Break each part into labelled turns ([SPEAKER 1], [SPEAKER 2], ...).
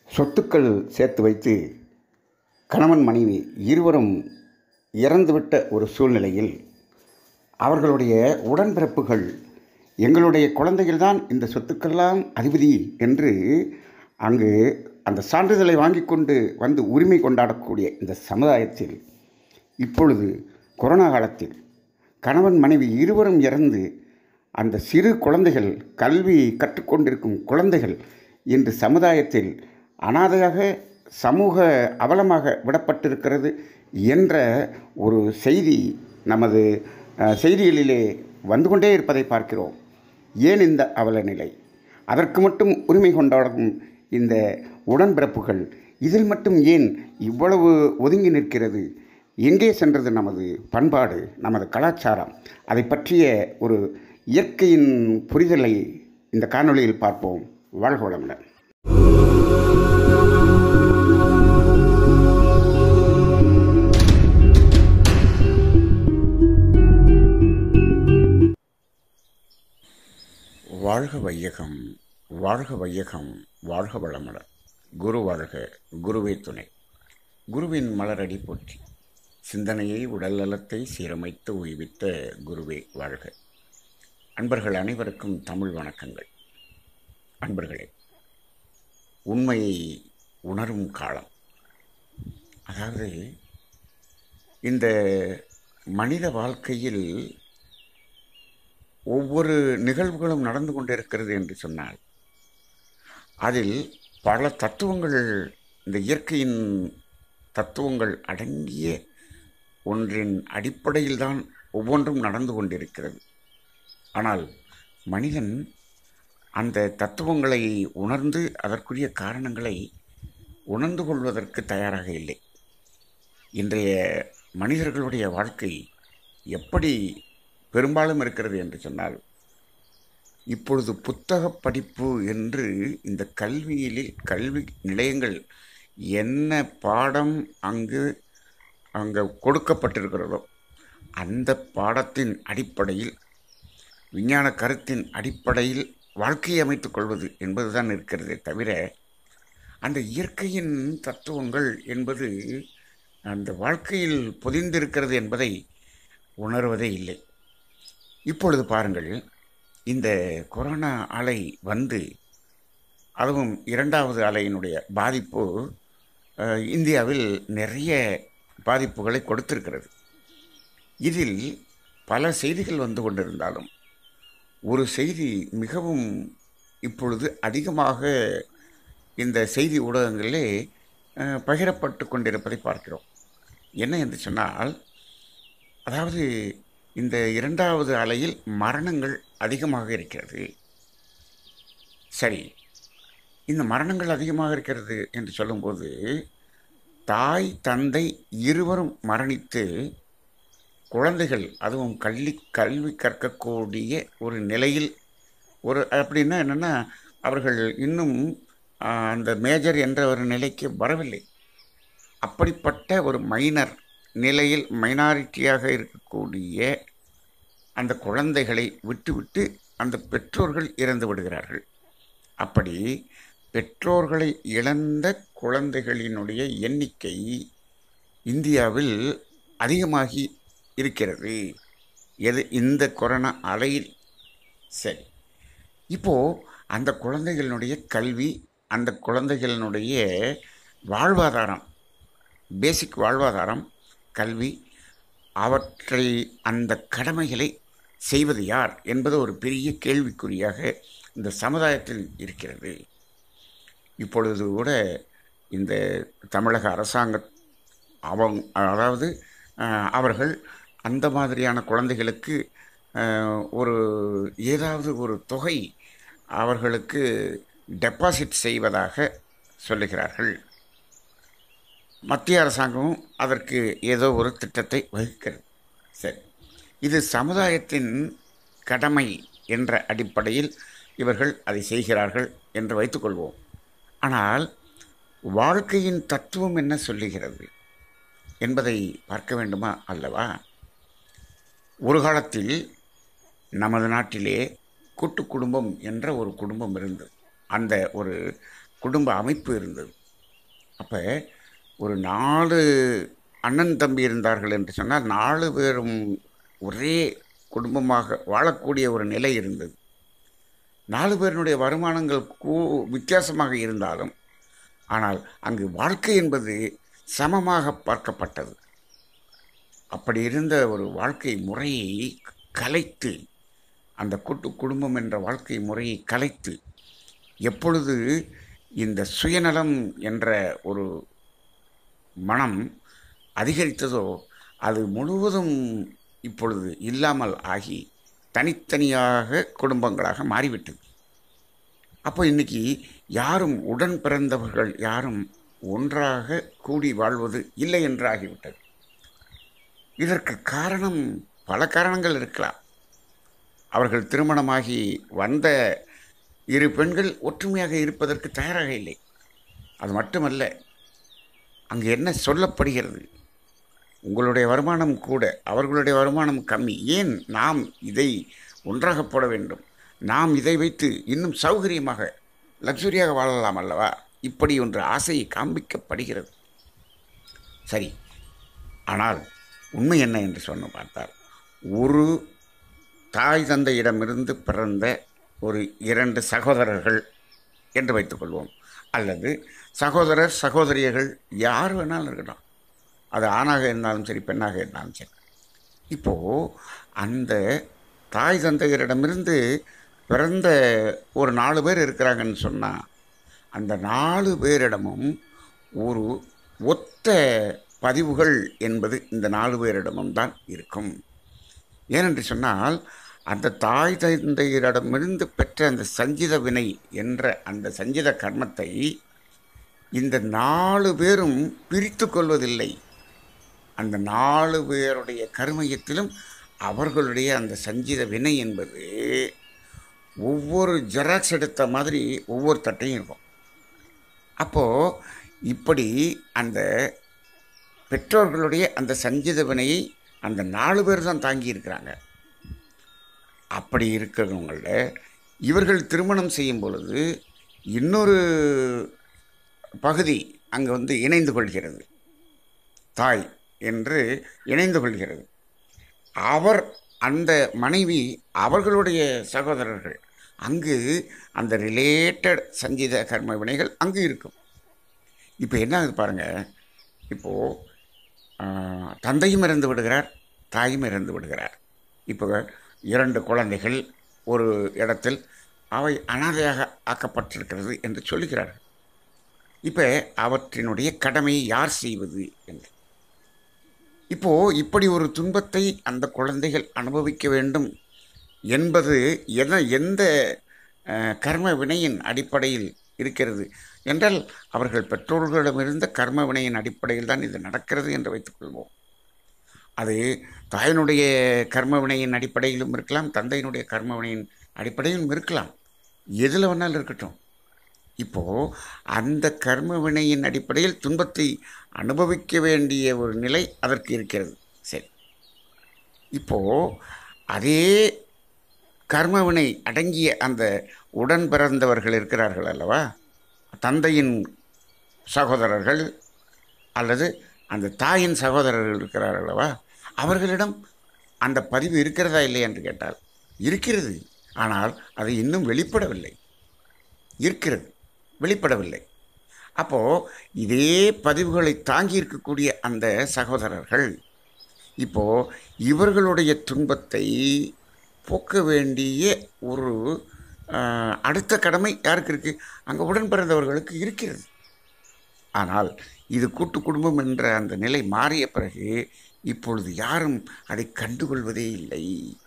[SPEAKER 1] சொத்துக்கள் சேர்த்து வைத்து கணவன் மனைவி இருவரும் இறந்துவிட்ட ஒரு சூழ்நிலையில் அவர்களுடைய உடன்பிறப்புகள் எங்களுடைய குழந்தைகள்தான் இந்த சொத்துக்கெல்லாம் அதிபதி என்று அங்கு அந்த சான்றிதழை வாங்கி கொண்டு வந்து உரிமை கொண்டாடக்கூடிய இந்த சமுதாயத்தில் இப்பொழுது கொரோனா காலத்தில் கணவன் மனைவி இருவரும் இறந்து அந்த சிறு குழந்தைகள் கல்வி கற்றுக்கொண்டிருக்கும் குழந்தைகள் இன்று சமுதாயத்தில் அனாதையாக சமூக அவலமாக விடப்பட்டிருக்கிறது என்ற ஒரு செய்தி நமது அஹ், செய்திகளிலே வந்து கொண்டே இருப்பதை பார்க்கிறோம் ஏன் இந்த அவல நிலை அதற்கு மட்டும் உரிமை கொண்டாடும் இந்த உடன்பிறப்புகள் இதில் மட்டும் ஏன் இவ்வளவு ஒதுங்கி நிற்கிறது எங்கே சென்றது நமது பண்பாடு நமது கலாச்சாரம் அதை பற்றிய ஒரு இயற்கையின் புரிதலை இந்த காணொளியில் பார்ப்போம் வாழ்க வளமுடன் வாழ்க வையகம் வாழ்க வையகம் வாழ்க வளமுடன் குரு வாழ்க குருவே துணை குருவின் மலரடி போற்றி சிந்தனையை உடல் நலத்தை சீரமைத்து உய்வித்த குருவே வாழ்க அன்பர்கள் அனைவருக்கும் தமிழ் வணக்கங்கள் அன்பர்களே உண்மையை உணரும் காலம் அதாவது இந்த மனித வாழ்க்கையில் ஒவ்வொரு நிகழ்வுகளும் நடந்து கொண்டிருக்கிறது என்று சொன்னால் அதில் பல தத்துவங்கள் இந்த இயற்கையின் தத்துவங்கள் அடங்கிய ஒன்றின் அடிப்படையில்தான் ஒவ்வொன்றும் நடந்து கொண்டிருக்கிறது ஆனால் மனிதன் அந்த தத்துவங்களை உணர்ந்து அதற்குரிய காரணங்களை உணர்ந்து கொள்வதற்கு தயாராக இல்லை இன்றைய மனிதர்களுடைய வாழ்க்கை எப்படி பெரும்பாலும் இருக்கிறது என்று சொன்னால் இப்பொழுது புத்தக படிப்பு என்று இந்த கல்வியிலே கல்வி நிலையங்கள் என்ன பாடம் அங்கு அங்கே கொடுக்கப்பட்டிருக்கிறதோ அந்த பாடத்தின் அடிப்படையில் விஞ்ஞான கருத்தின் அடிப்படையில் வாழ்க்கையை அமைத்துக் கொள்வது என்பதுதான் இருக்கிறதே தவிர அந்த இயற்கையின் தத்துவங்கள் என்பது அந்த வாழ்க்கையில் பொதிந்திருக்கிறது என்பதை உணர்வதே இல்லை இப்பொழுது பாருங்கள் இந்த கொரோனா அலை வந்து அதுவும் இரண்டாவது அலையினுடைய பாதிப்பு அஹ், இந்தியாவில் நிறைய பாதிப்புகளை கொடுத்திருக்கிறது இதில் பல செய்திகள் வந்து கொண்டிருந்தாலும் ஒரு செய்தி மிகவும் இப்பொழுது அதிகமாக இந்த செய்தி ஊடகங்களிலே அஹ், பகிரப்பட்டு கொண்டிருப்பதை பார்க்கிறோம் என்ன என்று சொன்னால் அதாவது இந்த இரண்டாவது அலையில் மரணங்கள் அதிகமாக இருக்கிறது சரி இந்த மரணங்கள் அதிகமாக இருக்கிறது என்று சொல்லும்போது தாய் தந்தை இருவரும் மரணித்து குழந்தைகள் அதுவும் கல்வி கல்வி கற்கக்கூடிய ஒரு நிலையில் ஒரு அப்படின்னா என்னென்னா அவர்கள் இன்னும் ஆ, அந்த மேஜர் என்ற ஒரு நிலைக்கு வரவில்லை அப்படிப்பட்ட ஒரு மைனர் நிலையில் மைனாரிட்டியாக இருக்கக்கூடிய அந்த குழந்தைகளை விட்டுவிட்டு அந்த பெற்றோர்கள் இறந்து விடுகிறார்கள் அப்படி பெற்றோர்களை இழந்த குழந்தைகளினுடைய எண்ணிக்கை இந்தியாவில் அதிகமாகி இருக்கிறது எது இந்த கொரோனா அலையில் சரி இப்போது அந்த குழந்தைகளினுடைய கல்வி அந்த குழந்தைகளினுடைய வாழ்வாதாரம் பேசிக் வாழ்வாதாரம் கல்வி அவற்றை அந்த கடமைகளை செய்வது யார் என்பது ஒரு பெரிய கேள்விக்குறியாக இந்த சமுதாயத்தில் இருக்கிறது இப்பொழுது கூட இந்த தமிழக அரசாங்க அவங்க அதாவது அஹ், அவர்கள் அந்த மாதிரியான குழந்தைகளுக்கு அஹ், ஒரு ஏதாவது ஒரு தொகை அவர்களுக்கு டெபாசிட் செய்வதாக சொல்லுகிறார்கள் மத்திய அரசாங்கமும் அதற்கு ஏதோ ஒரு திட்டத்தை வகுக்கிறது சரி இது சமுதாயத்தின் கடமை என்ற அடிப்படையில் இவர்கள் அதை செய்கிறார்கள் என்று வைத்துக்கொள்வோம் ஆனால் வாழ்க்கையின் தத்துவம் என்ன சொல்லுகிறது என்பதை பார்க்க வேண்டுமா அல்லவா ஒரு காலத்தில் நமது நாட்டிலே கூட்டு குடும்பம் என்ற ஒரு குடும்பம் இருந்தது அந்த ஒரு குடும்ப அமைப்பு இருந்தது அப்போ ஒரு நாலு அண்ணன் தம்பி இருந்தார்கள் என்று சொன்னால் நாலு பேரும் ஒரே குடும்பமாக வாழக்கூடிய ஒரு நிலை இருந்தது நாலு பேருடைய வருமானங்கள் கூ வித்தியாசமாக இருந்தாலும் ஆனால் அங்கு வாழ்க்கை என்பது சமமாக பார்க்கப்பட்டது அப்படி இருந்த ஒரு வாழ்க்கை முறையை கலைத்து அந்த கூட்டு குடும்பம் என்ற வாழ்க்கை முறையை கலைத்து எப்பொழுது இந்த சுயநலம் என்ற ஒரு மனம் அதிகரித்ததோ அது முழுவதும் இப்பொழுது இல்லாமல் ஆகி தனித்தனியாக குடும்பங்களாக மாறிவிட்டது அப்போ இன்னைக்கு யாரும் உடன் பிறந்தவர்கள் யாரும் ஒன்றாக கூடி வாழ்வது இல்லை என்று ஆகிவிட்டது இதற்கு காரணம் பல காரணங்கள் இருக்கலாம் அவர்கள் திருமணமாகி வந்த இரு பெண்கள் ஒற்றுமையாக இருப்பதற்கு தயாராக இல்லை அது மட்டுமல்ல அங்கு என்ன சொல்லப்படுகிறது உங்களுடைய வருமானம் கூட அவர்களுடைய வருமானம் கம்மி ஏன் நாம் இதை ஒன்றாக போட வேண்டும் நாம் இதை வைத்து இன்னும் சௌகரியமாக லக்ஸுரியாக வாழலாம் அல்லவா இப்படி ஒன்று ஆசையை காண்பிக்கப்படுகிறது சரி ஆனால் உண்மை என்ன என்று சொன்ன பார்த்தால் ஒரு தாய் தந்தையிடமிருந்து பிறந்த ஒரு இரண்டு சகோதரர்கள் என்று வைத்துக்கொள்வோம் அல்லது சகோதரர் சகோதரியர்கள் யார் வேணாலும் இருக்கட்டும் அது ஆணாக இருந்தாலும் சரி பெண்ணாக இருந்தாலும் சரி இப்போது அந்த தாய் தந்தையரிடமிருந்து பிறந்த ஒரு நாலு பேர் இருக்கிறாங்கன்னு சொன்னால் அந்த நாலு பேரிடமும் ஒரு ஒத்த பதிவுகள் என்பது இந்த நாலு பேரிடமும் தான் இருக்கும் ஏனென்று சொன்னால் அந்த தாய் தந்தையரிடமிருந்து பெற்ற அந்த சஞ்சித வினை என்ற அந்த சஞ்சித கர்மத்தை இந்த நாலு பேரும் பிரித்து கொள்வதில்லை அந்த நாலு பேருடைய கருமையத்திலும் அவர்களுடைய அந்த சஞ்சித வினை என்பது ஒவ்வொரு ஜெராக்ஸ் எடுத்த மாதிரி ஒவ்வொரு தட்டையும் இருக்கும் அப்போது இப்படி அந்த பெற்றோர்களுடைய அந்த சஞ்சித வினையை அந்த நாலு பேர் தான் தாங்கி இருக்கிறாங்க அப்படி இருக்கிறவங்கள இவர்கள் திருமணம் செய்யும் பொழுது இன்னொரு பகுதி அங்கே வந்து இணைந்து கொள்கிறது தாய் என்று இணைந்து கொள்கிறது அவர் அந்த மனைவி அவர்களுடைய சகோதரர்கள் அங்கு அந்த ரிலேட்டட் சங்கீத கர்ம வினைகள் அங்கு இருக்கும் இப்போ என்ன ஆகுது பாருங்கள் இப்போது தந்தையும் இறந்து விடுகிறார் தாயும் இறந்து விடுகிறார் இப்போ இரண்டு குழந்தைகள் ஒரு இடத்தில் அவை அனாதையாக ஆக்கப்பட்டிருக்கிறது என்று சொல்லுகிறார்கள் இப்போ அவற்றினுடைய கடமையை யார் செய்வது என்று இப்போது இப்படி ஒரு துன்பத்தை அந்த குழந்தைகள் அனுபவிக்க வேண்டும் என்பது என எந்த அஹ், கர்ம வினையின் அடிப்படையில் இருக்கிறது என்றால் அவர்கள் பெற்றோர்களிடமிருந்த கர்ம வினையின் அடிப்படையில் தான் இது நடக்கிறது என்று வைத்துக்கொள்வோம் அது தாயினுடைய கர்ம வினையின் அடிப்படையிலும் இருக்கலாம் தந்தையினுடைய கர்ம வினையின் அடிப்படையிலும் இருக்கலாம் எதில் வேணாலும் இருக்கட்டும் இப்போது அந்த கர்ம வினையின் அடிப்படையில் துன்பத்தை அனுபவிக்க வேண்டிய ஒரு நிலை அதற்கு இருக்கிறது சரி இப்போது அதே கர்மவினை அடங்கிய அந்த உடன் பிறந்தவர்கள் இருக்கிறார்கள் அல்லவா தந்தையின் சகோதரர்கள் அல்லது அந்த தாயின் சகோதரர்கள் இருக்கிறார்கள் அல்லவா அவர்களிடம் அந்த பதிவு இருக்கிறதா இல்லை என்று கேட்டால் இருக்கிறது ஆனால் அது இன்னும் வெளிப்படவில்லை இருக்கிறது வெளிப்படவில்லை அப்போது இதே பதிவுகளை தாங்கி இருக்கக்கூடிய அந்த சகோதரர்கள் இப்போது இவர்களுடைய துன்பத்தை போக்க வேண்டிய ஒரு ஆஹ், அடுத்த கடமை யாருக்கு இருக்குது அங்கே உடன் பிறந்தவர்களுக்கு இருக்கிறது ஆனால் இது கூட்டு குடும்பம் என்ற அந்த நிலை மாறிய பிறகு இப்பொழுது யாரும் அதை கண்டுகொள்வதே இல்லை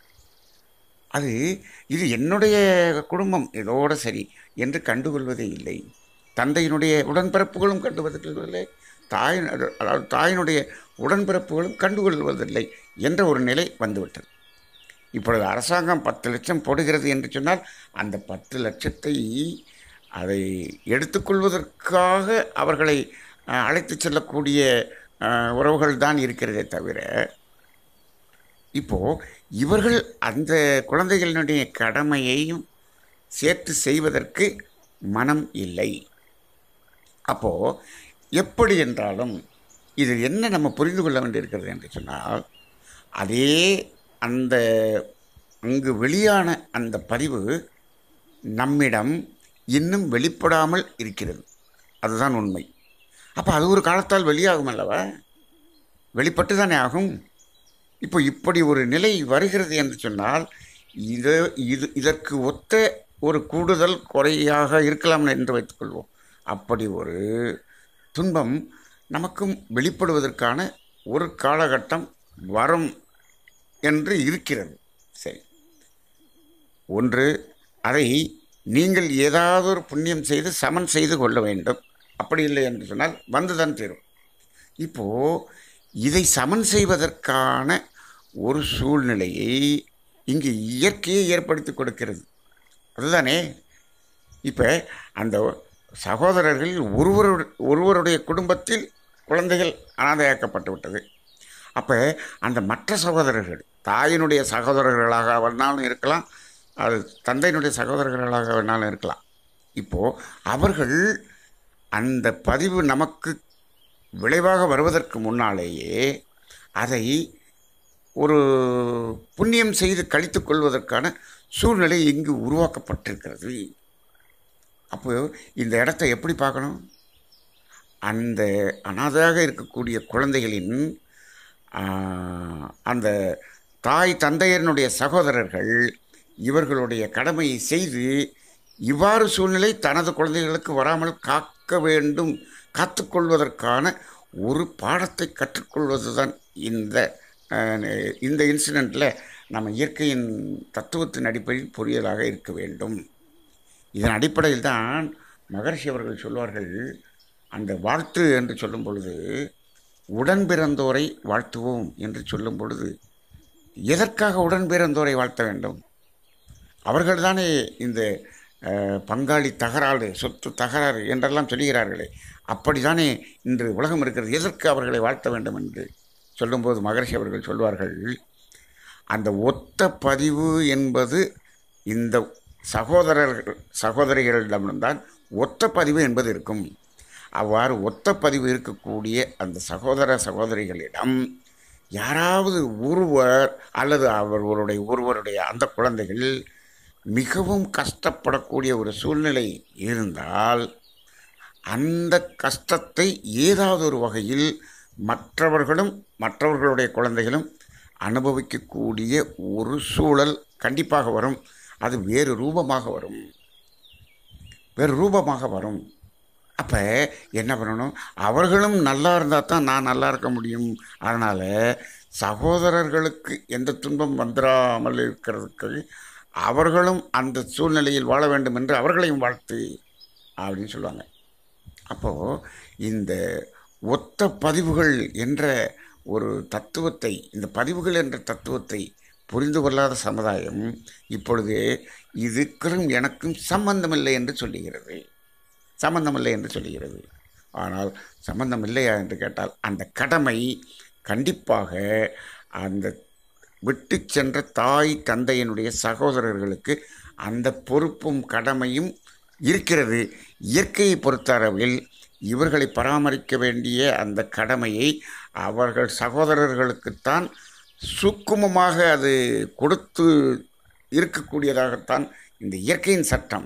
[SPEAKER 1] அது இது என்னுடைய குடும்பம் இதோட சரி என்று கண்டுகொள்வதே இல்லை தந்தையினுடைய உடன்பிறப்புகளும் கண்டுகொள்வதில்லை தாய் அதாவது தாயினுடைய உடன்பிறப்புகளும் கண்டுகொள்வதில்லை என்ற ஒரு நிலை வந்துவிட்டது இப்பொழுது அரசாங்கம் பத்து லட்சம் போடுகிறது என்று சொன்னால் அந்த பத்து லட்சத்தை அதை எடுத்துக்கொள்வதற்காக அவர்களை அஹ், அழைத்துச் செல்லக்கூடிய அஹ், உறவுகள் தான் இருக்கிறதே தவிர இப்போது இவர்கள் அந்த குழந்தைகளினுடைய கடமையையும் சேர்த்து செய்வதற்கு மனம் இல்லை அப்போது எப்படி என்றாலும் இது என்ன நம்ம புரிந்து கொள்ள வேண்டியிருக்கிறது என்று சொன்னால் அதே அந்த அங்கு வெளியான அந்த பதிவு நம்மிடம் இன்னும் வெளிப்படாமல் இருக்கிறது அதுதான் உண்மை அப்போ அது ஒரு காலத்தால் வெளியாகும் அல்லவா வெளிப்பட்டு தானே ஆகும் இப்போ இப்படி ஒரு நிலை வருகிறது என்று சொன்னால் இது இது இதற்கு ஒத்த ஒரு கூடுதல் குறையாக இருக்கலாம் என்று வைத்துக்கொள்வோம் அப்படி ஒரு துன்பம் நமக்கும் வெளிப்படுவதற்கான ஒரு காலகட்டம் வரும் என்று இருக்கிறது சரி ஒன்று அதை நீங்கள் ஏதாவது ஒரு புண்ணியம் செய்து சமன் செய்து கொள்ள வேண்டும் அப்படி இல்லை என்று சொன்னால் வந்துதான் தீரும் இப்போது இதை சமன் செய்வதற்கான ஒரு சூழ்நிலையை இங்கு இயற்கையை ஏற்படுத்தி கொடுக்கிறது அதுதானே இப்போ அந்த சகோதரர்கள் ஒருவரு ஒருவருடைய குடும்பத்தில் குழந்தைகள் அனாதையாக்கப்பட்டு விட்டது அப்போ அந்த மற்ற சகோதரர்கள் தாயினுடைய சகோதரர்களாக வேணாலும் இருக்கலாம் அது தந்தையினுடைய சகோதரர்களாக வேணாலும் இருக்கலாம் இப்போது அவர்கள் அந்த பதிவு நமக்கு விளைவாக வருவதற்கு முன்னாலேயே அதை ஒரு புண்ணியம் செய்து கழித்து கொள்வதற்கான சூழ்நிலை இங்கு உருவாக்கப்பட்டிருக்கிறது அப்போ இந்த இடத்த எப்படி பார்க்கணும் அந்த அனாதையாக இருக்கக்கூடிய குழந்தைகளின் அந்த தாய் தந்தையனுடைய சகோதரர்கள் இவர்களுடைய கடமையை செய்து இவ்வாறு சூழ்நிலை தனது குழந்தைகளுக்கு வராமல் காக்க வேண்டும் காத்துக்கொள்வதற்கான ஒரு பாடத்தை கற்றுக்கொள்வது தான் இந்த இந்த இன்சிடெண்ட்டில் நம்ம இயற்கையின் தத்துவத்தின் அடிப்படையில் புரியலாக இருக்க வேண்டும் இதன் அடிப்படையில் தான் மகர்ஷி அவர்கள் சொல்வார்கள் அந்த வாழ்த்து என்று சொல்லும் பொழுது உடன் பிறந்தோரை வாழ்த்துவோம் என்று சொல்லும் பொழுது எதற்காக உடன் பிறந்தோரை வாழ்த்த வேண்டும் அவர்கள்தானே இந்த பங்காளி தகராறு சொத்து தகராறு என்றெல்லாம் சொல்லுகிறார்களே அப்படித்தானே இன்று உலகம் இருக்கிறது எதற்கு அவர்களை வாழ்த்த வேண்டும் என்று சொல்லும்போது மகர்ஷி அவர்கள் சொல்வார்கள் அந்த ஒத்த பதிவு என்பது இந்த சகோதரர்கள் சகோதரிகளிடம்தான் ஒத்த பதிவு என்பது இருக்கும் அவ்வாறு ஒத்த பதிவு இருக்கக்கூடிய அந்த சகோதர சகோதரிகளிடம் யாராவது ஒருவர் அல்லது அவர்களுடைய ஒருவருடைய அந்த குழந்தைகள் மிகவும் கஷ்டப்படக்கூடிய ஒரு சூழ்நிலை இருந்தால் அந்த கஷ்டத்தை ஏதாவது ஒரு வகையில் மற்றவர்களும் மற்றவர்களுடைய குழந்தைகளும் அனுபவிக்கக்கூடிய ஒரு சூழல் கண்டிப்பாக வரும் அது வேறு ரூபமாக வரும் வேறு ரூபமாக வரும் அப்போ என்ன பண்ணணும் அவர்களும் நல்லா இருந்தால் தான் நான் நல்லா இருக்க முடியும் அதனால் சகோதரர்களுக்கு எந்த துன்பம் வந்துடாமல் இருக்கிறதுக்கு அவர்களும் அந்த சூழ்நிலையில் வாழ வேண்டும் என்று அவர்களையும் வாழ்த்து அப்படின்னு சொல்லுவாங்க அப்போது இந்த ஒத்த பதிவுகள் என்ற ஒரு தத்துவத்தை இந்த பதிவுகள் என்ற தத்துவத்தை புரிந்து கொள்ளாத சமுதாயம் இப்பொழுது இதுக்கும் எனக்கும் சம்பந்தமில்லை என்று சொல்லுகிறது சம்பந்தமில்லை என்று சொல்லுகிறது ஆனால் சம்பந்தம் இல்லையா என்று கேட்டால் அந்த கடமை கண்டிப்பாக அந்த விட்டு சென்ற தாய் தந்தையினுடைய சகோதரர்களுக்கு அந்த பொறுப்பும் கடமையும் இருக்கிறது இயற்கையை பொறுத்தளவில் இவர்களை பராமரிக்க வேண்டிய அந்த கடமையை அவர்கள் சகோதரர்களுக்குத்தான் சுக்குமமாக அது கொடுத்து இருக்கக்கூடியதாகத்தான் இந்த இயற்கையின் சட்டம்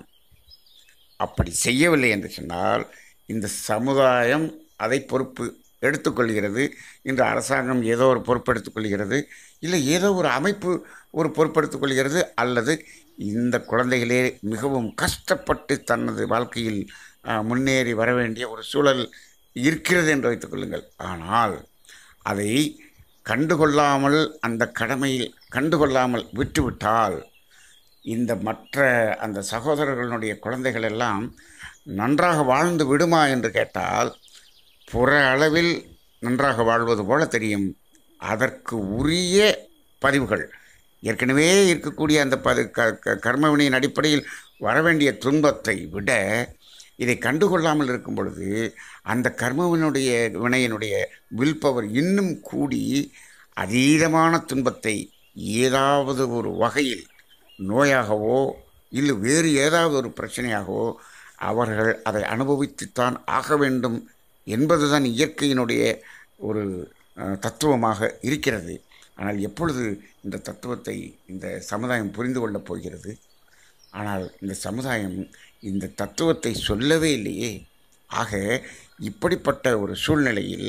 [SPEAKER 1] அப்படி செய்யவில்லை என்று சொன்னால் இந்த சமுதாயம் அதை பொறுப்பு எடுத்துக்கொள்கிறது இன்று அரசாங்கம் ஏதோ ஒரு பொறுப்பெடுத்துக் கொள்கிறது இல்லை ஏதோ ஒரு அமைப்பு ஒரு பொறுப்பெடுத்துக் கொள்கிறது அல்லது இந்த குழந்தைகளே மிகவும் கஷ்டப்பட்டு தனது வாழ்க்கையில் முன்னேறி வர வேண்டிய ஒரு சூழல் இருக்கிறது என்று வைத்துக்கொள்ளுங்கள் ஆனால் அதை கண்டுகொள்ளாமல் அந்த கடமையில் கண்டுகொள்ளாமல் விட்டுவிட்டால் இந்த மற்ற அந்த சகோதரர்களுடைய குழந்தைகள் எல்லாம் நன்றாக வாழ்ந்து விடுமா என்று கேட்டால் புற அளவில் நன்றாக வாழ்வது போல தெரியும் அதற்கு உரிய பதிவுகள் ஏற்கனவே இருக்கக்கூடிய அந்த பது க க கர்மவினையின் அடிப்படையில் வரவேண்டிய துன்பத்தை விட இதை கண்டுகொள்ளாமல் இருக்கும் பொழுது அந்த கர்மவினுடைய வினையினுடைய வில் பவர் இன்னும் கூடி அதீதமான துன்பத்தை ஏதாவது ஒரு வகையில் நோயாகவோ இல்லை வேறு ஏதாவது ஒரு பிரச்சனையாகவோ அவர்கள் அதை அனுபவித்துத்தான் ஆக வேண்டும் என்பதுதான் இயற்கையினுடைய ஒரு அஹ், தத்துவமாக இருக்கிறது ஆனால் எப்பொழுது இந்த தத்துவத்தை இந்த சமுதாயம் புரிந்து கொள்ளப் போகிறது ஆனால் இந்த சமுதாயம் இந்த தத்துவத்தை சொல்லவே இல்லையே ஆக இப்படிப்பட்ட ஒரு சூழ்நிலையில்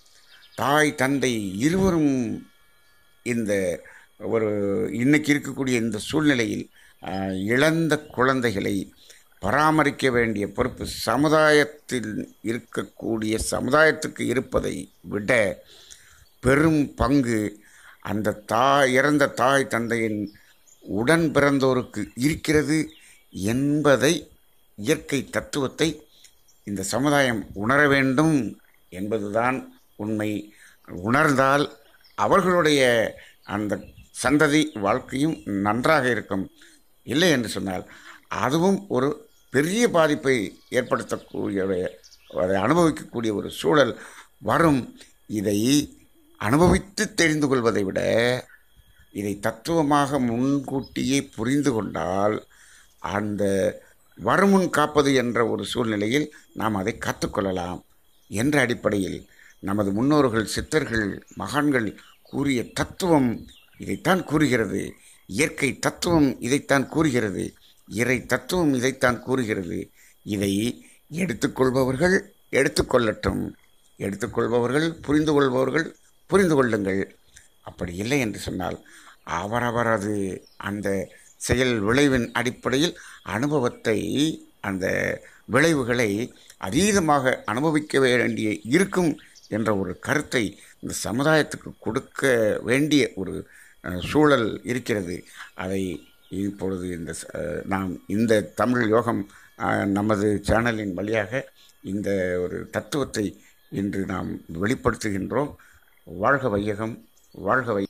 [SPEAKER 1] தாய் தந்தை இருவரும் இந்த ஒரு இன்னைக்கு இருக்கக்கூடிய இந்த சூழ்நிலையில் ஆஹ், இழந்த குழந்தைகளை பராமரிக்க வேண்டிய பொறுப்பு சமுதாயத்தில் இருக்கக்கூடிய சமுதாயத்துக்கு இருப்பதை விட பெரும் பங்கு அந்த தாய் இறந்த தாய் தந்தையின் உடன் பிறந்தோருக்கு இருக்கிறது என்பதை இயற்கை தத்துவத்தை இந்த சமுதாயம் உணர வேண்டும் என்பதுதான் உண்மை உணர்ந்தால் அவர்களுடைய அந்த சந்ததி வாழ்க்கையும் நன்றாக இருக்கும் இல்லை என்று சொன்னால் அதுவும் ஒரு பெரிய பாதிப்பை ஏற்படுத்தக்கூடிய அதை அனுபவிக்கக்கூடிய ஒரு சூழல் வரும் இதை அனுபவித்து தெரிந்து கொள்வதை விட இதை தத்துவமாக முன்கூட்டியே புரிந்து கொண்டால் அந்த வருமுன் காப்பது என்ற ஒரு சூழ்நிலையில் நாம் அதை கற்றுக்கொள்ளலாம் என்ற அடிப்படையில் நமது முன்னோர்கள் சித்தர்கள் மகான்கள் கூறிய தத்துவம் இதைத்தான் கூறுகிறது இயற்கை தத்துவம் இதைத்தான் கூறுகிறது இறை தத்துவம் இதைத்தான் கூறுகிறது இதை எடுத்துக்கொள்பவர்கள் எடுத்துக்கொள்ளட்டும் எடுத்துக்கொள்பவர்கள் புரிந்து கொள்பவர்கள் புரிந்து கொள்ளுங்கள் அப்படி இல்லை என்று சொன்னால் அவரவரது அந்த செயல் விளைவின் அடிப்படையில் அனுபவத்தை அந்த விளைவுகளை அதீதமாக அனுபவிக்க வேண்டிய இருக்கும் என்ற ஒரு கருத்தை இந்த சமுதாயத்துக்கு கொடுக்க வேண்டிய ஒரு அஹ், சூழல் இருக்கிறது அதை இப்பொழுது இந்த ச- அஹ், நாம் இந்த தமிழ் யோகம் அஹ், நமது சேனலின் வழியாக இந்த ஒரு தத்துவத்தை இன்று நாம் வெளிப்படுத்துகின்றோம் வாழ்க வையகம் வாழ்க வை